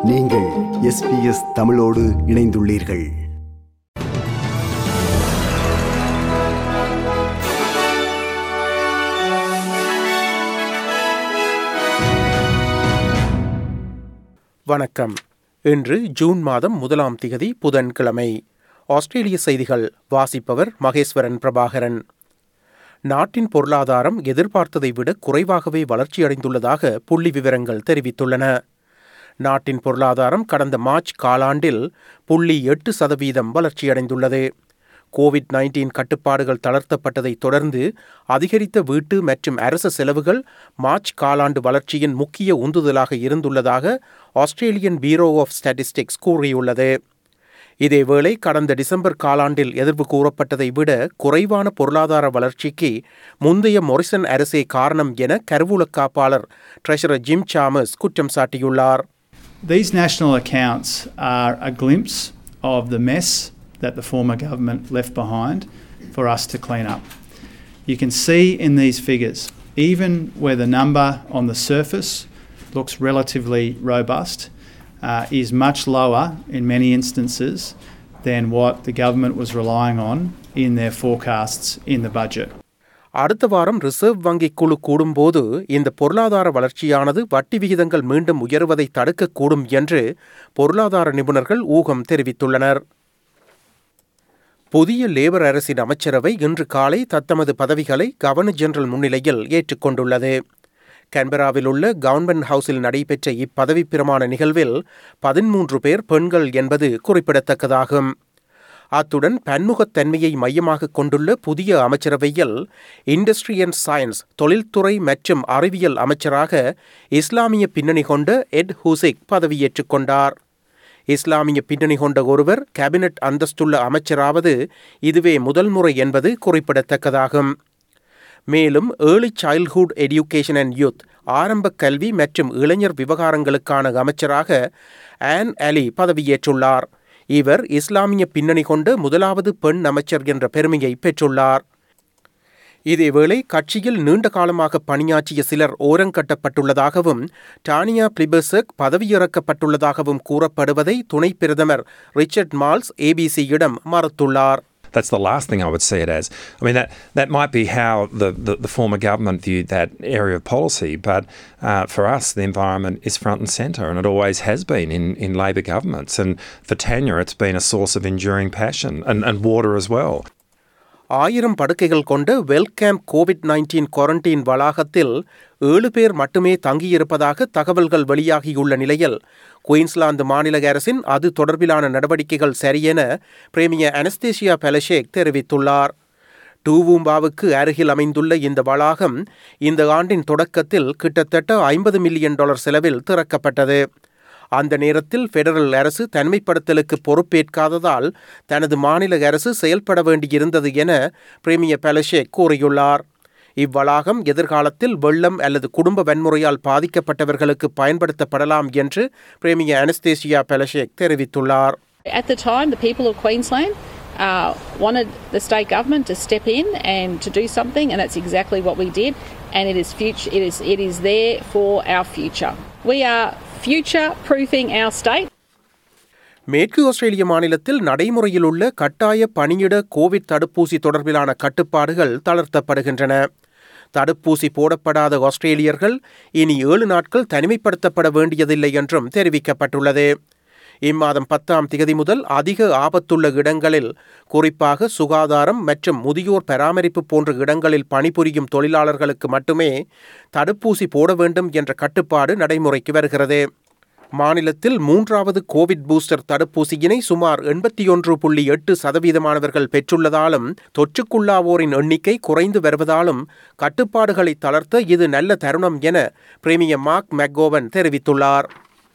நீங்கள் எஸ்பிஎஸ் தமிழோடு இணைந்துள்ளீர்கள் வணக்கம் இன்று ஜூன் மாதம் முதலாம் திகதி புதன்கிழமை ஆஸ்திரேலிய செய்திகள் வாசிப்பவர் மகேஸ்வரன் பிரபாகரன் நாட்டின் பொருளாதாரம் எதிர்பார்த்ததை விட குறைவாகவே வளர்ச்சியடைந்துள்ளதாக புள்ளி விவரங்கள் தெரிவித்துள்ளன நாட்டின் பொருளாதாரம் கடந்த மார்ச் காலாண்டில் புள்ளி எட்டு சதவீதம் வளர்ச்சியடைந்துள்ளது கோவிட் நைன்டீன் கட்டுப்பாடுகள் தளர்த்தப்பட்டதைத் தொடர்ந்து அதிகரித்த வீட்டு மற்றும் அரச செலவுகள் மார்ச் காலாண்டு வளர்ச்சியின் முக்கிய உந்துதலாக இருந்துள்ளதாக ஆஸ்திரேலியன் பீரோ ஆஃப் ஸ்டாட்டிஸ்டிக்ஸ் கூறியுள்ளது இதேவேளை கடந்த டிசம்பர் காலாண்டில் எதிர்வு கூறப்பட்டதை விட குறைவான பொருளாதார வளர்ச்சிக்கு முந்தைய மொரிசன் அரசே காரணம் என கருவூல காப்பாளர் ட்ரெஷரர் ஜிம் சாமஸ் குற்றம் சாட்டியுள்ளார் These national accounts are a glimpse of the mess that the former government left behind for us to clean up. You can see in these figures, even where the number on the surface looks relatively robust, uh, is much lower in many instances than what the government was relying on in their forecasts in the budget. அடுத்த வாரம் reserve வங்கி குழு கூடும்போது இந்த பொருளாதார வளர்ச்சியானது வட்டி விகிதங்கள் மீண்டும் உயர்வதை தடுக்கக்கூடும் என்று பொருளாதார நிபுணர்கள் ஊகம் தெரிவித்துள்ளனர் புதிய லேபர் அரசின் அமைச்சரவை இன்று காலை தத்தமது பதவிகளை கவர்னர் ஜெனரல் முன்னிலையில் ஏற்றுக்கொண்டுள்ளது கன்பராவில் உள்ள கவர்மெண்ட் ஹவுஸில் நடைபெற்ற இப்பதவி பிரமாண நிகழ்வில் பதிமூன்று பேர் பெண்கள் என்பது குறிப்பிடத்தக்கதாகும் அத்துடன் பன்முகத்தன்மையை மையமாக கொண்டுள்ள புதிய அமைச்சரவையில் இண்டஸ்ட்ரி அண்ட் சயின்ஸ் தொழில்துறை மற்றும் அறிவியல் அமைச்சராக இஸ்லாமிய பின்னணி கொண்ட எட் ஹூசிக் பதவியேற்றுக் கொண்டார் இஸ்லாமிய பின்னணி கொண்ட ஒருவர் கேபினட் அந்தஸ்துள்ள அமைச்சராவது இதுவே முதல் முறை என்பது குறிப்பிடத்தக்கதாகும் மேலும் early childhood education and youth ஆரம்ப கல்வி மற்றும் இளைஞர் விவகாரங்களுக்கான அமைச்சராக ஆன் அலி பதவியேற்றுள்ளார் இவர் இஸ்லாமிய பின்னணி கொண்ட முதலாவது பெண் அமைச்சர் என்ற பெருமையை பெற்றுள்ளார் இதேவேளை கட்சியில் நீண்ட காலமாக பணியாற்றிய சிலர் ஓரங்கட்டப்பட்டுள்ளதாகவும் டானியா பிளிபர்சக் பதவியிறக்கப்பட்டுள்ளதாகவும் கூறப்படுவதை துணை பிரதமர் ரிச்சர்ட் மால்ஸ் ஏபிசியிடம் மறுத்துள்ளார் That's the last thing I would see it as. I mean, that, that might be how the, the, the former government viewed that area of policy, but uh, for us, the environment is front and centre, and it always has been in, in Labor governments. And for Tanya, it's been a source of enduring passion and, and water as well. ஆயிரம் படுக்கைகள் கொண்ட வெல்கேம் Covid nineteen quarantine வளாகத்தில் ஏழு பேர் மட்டுமே தங்கியிருப்பதாக தகவல்கள் வெளியாகியுள்ள நிலையில் குயின்ஸ்லாந்து மாநில அரசின் அது தொடர்பிலான நடவடிக்கைகள் சரியென பிரேமிய அனஸ்தேசியா பெலஷேக் தெரிவித்துள்ளார் டூவூம்பாவுக்கு அருகில் அமைந்துள்ள இந்த வளாகம் இந்த ஆண்டின் தொடக்கத்தில் கிட்டத்தட்ட ஐம்பது மில்லியன் டாலர் செலவில் திறக்கப்பட்டது அந்த நேரத்தில் பெடரல் அரசு தனிமைப்படுத்தலுக்கு பொறுப்பேற்காததால் தனது மாநில அரசு செயல்பட வேண்டியிருந்தது என பிரேமிய பெலஷே கூறியுள்ளார் இவ்வளாகம் எதிர்காலத்தில் வெள்ளம் அல்லது குடும்ப வன்முறையால் பாதிக்கப்பட்டவர்களுக்கு பயன்படுத்தப்படலாம் என்று பிரேமிய அனஸ்தேசியா பெலஷேக் தெரிவித்துள்ளார் At the time, the people of Queensland uh, wanted the state government to step in and to do something, and that's exactly what we did. And it is future. It is it is there for our future. We are future proofing our state. மேற்கு ஆஸ்திரேலிய மாநிலத்தில் நடைமுறையில் உள்ள கட்டாய பணியிட Covid தடுப்பூசி தொடர்பிலான கட்டுப்பாடுகள் தளர்த்தப்படுகின்றன தடுப்பூசி போடப்படாத ஆஸ்திரேலியர்கள் இனி ஏழு நாட்கள் தனிமைப்படுத்தப்பட வேண்டியதில்லை என்றும் தெரிவிக்கப்பட்டுள்ளது இம்மாதம் பத்தாம் திகதி முதல் அதிக ஆபத்துள்ள இடங்களில் குறிப்பாக சுகாதாரம் மற்றும் முதியோர் பராமரிப்பு போன்ற இடங்களில் பணிபுரியும் தொழிலாளர்களுக்கு மட்டுமே தடுப்பூசி போட வேண்டும் என்ற கட்டுப்பாடு நடைமுறைக்கு வருகிறது மாநிலத்தில் மூன்றாவது கோவிட் பூஸ்டர் தடுப்பூசியினை சுமார் எண்பத்தி ஒன்று புள்ளி எட்டு சதவீதமானவர்கள் பெற்றுள்ளதாலும் தொற்றுக்குள்ளாவோரின் எண்ணிக்கை குறைந்து வருவதாலும் கட்டுப்பாடுகளை தளர்த்த இது நல்ல தருணம் என பிரேமியர் மார்க் மெக்கோவன் தெரிவித்துள்ளார்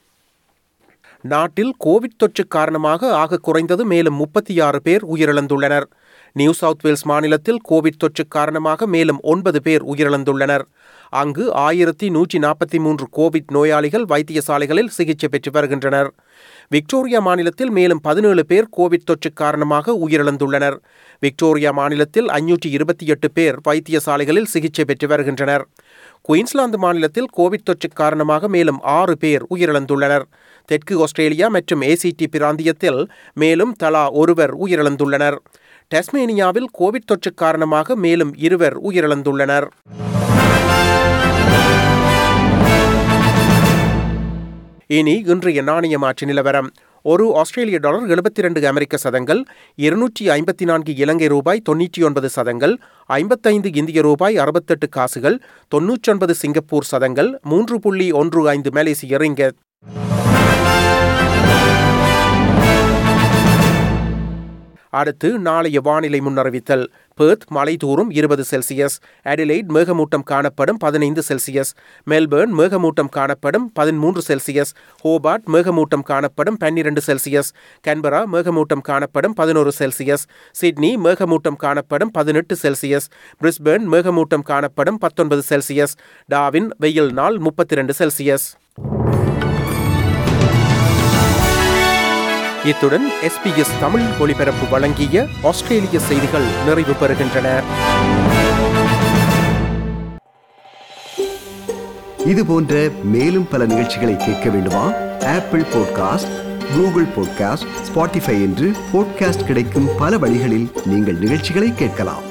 நாட்டில் கோவிட் தொற்று காரணமாக ஆக குறைந்தது மேலும் முப்பத்தி ஆறு பேர் உயிரிழந்துள்ளனர் நியூ சவுத் வேல்ஸ் மாநிலத்தில் கோவிட் தொற்று காரணமாக மேலும் ஒன்பது பேர் உயிரிழந்துள்ளனர் அங்கு ஆயிரத்தி நூற்றி நாற்பத்தி மூன்று கோவிட் நோயாளிகள் வைத்தியசாலைகளில் சிகிச்சை பெற்று வருகின்றனர் விக்டோரியா மாநிலத்தில் மேலும் பதினேழு பேர் கோவிட் தொற்று காரணமாக உயிரிழந்துள்ளனர் விக்டோரியா மாநிலத்தில் ஐநூற்றி இருபத்தி எட்டு பேர் வைத்தியசாலைகளில் சிகிச்சை பெற்று வருகின்றனர் குயின்ஸ்லாந்து மாநிலத்தில் கோவிட் தொற்று காரணமாக மேலும் ஆறு பேர் உயிரிழந்துள்ளனர் தெற்கு ஆஸ்திரேலியா மற்றும் ஏசிடி பிராந்தியத்தில் மேலும் தலா ஒருவர் உயிரிழந்துள்ளனர் டஸ்மேனியாவில் கோவிட் தொற்று காரணமாக மேலும் இருவர் உயிரிழந்துள்ளனர் இனி இன்றைய நாணய மாற்று நிலவரம் ஒரு ஆஸ்திரேலிய டாலர் எழுபத்தி ரெண்டு அமெரிக்க சதங்கள் இருநூற்றி ஐம்பத்தி நான்கு இலங்கை ரூபாய் தொன்னூற்றி ஒன்பது சதங்கள் ஐம்பத்தைந்து இந்திய ரூபாய் அறுபத்தெட்டு காசுகள் தொன்னூற்றொன்பது சிங்கப்பூர் சதங்கள் மூன்று புள்ளி ஒன்று ஐந்து மலேசிய ரிங்கத் அடுத்து நாளைய வானிலை முன்னறிவித்தல் பெர்த் மலை தூரும் இருபது செல்சியஸ் அடிலைட் மேகமூட்டம் காணப்படும் பதினைந்து செல்சியஸ் மெல்பர்ன் மேகமூட்டம் காணப்படும் பதிமூன்று செல்சியஸ் ஹோபார்ட் மேகமூட்டம் காணப்படும் பன்னிரண்டு செல்சியஸ் கன்பரா மேகமூட்டம் காணப்படும் பதினோரு செல்சியஸ் சிட்னி மேகமூட்டம் காணப்படும் பதினெட்டு செல்சியஸ் பிரிஸ்பேர்ன் மேகமூட்டம் காணப்படும் பத்தொன்பது செல்சியஸ் டாவின் வெயில் நாள் முப்பத்தி ரெண்டு செல்சியஸ் இத்துடன் எஸ்பிஎஸ் தமிழ் ஒலிபரப்பு வழங்கிய ஆஸ்திரேலிய செய்திகள் நிறைவு பெறுகின்றன இது போன்ற மேலும் பல நிகழ்ச்சிகளை கேட்க வேண்டுமா Apple podcast Google podcast Spotify என்று பாட்காஸ்ட் கிடைக்கும் பல வழிகளில் நீங்கள் நிகழ்ச்சிகளை கேட்கலாம்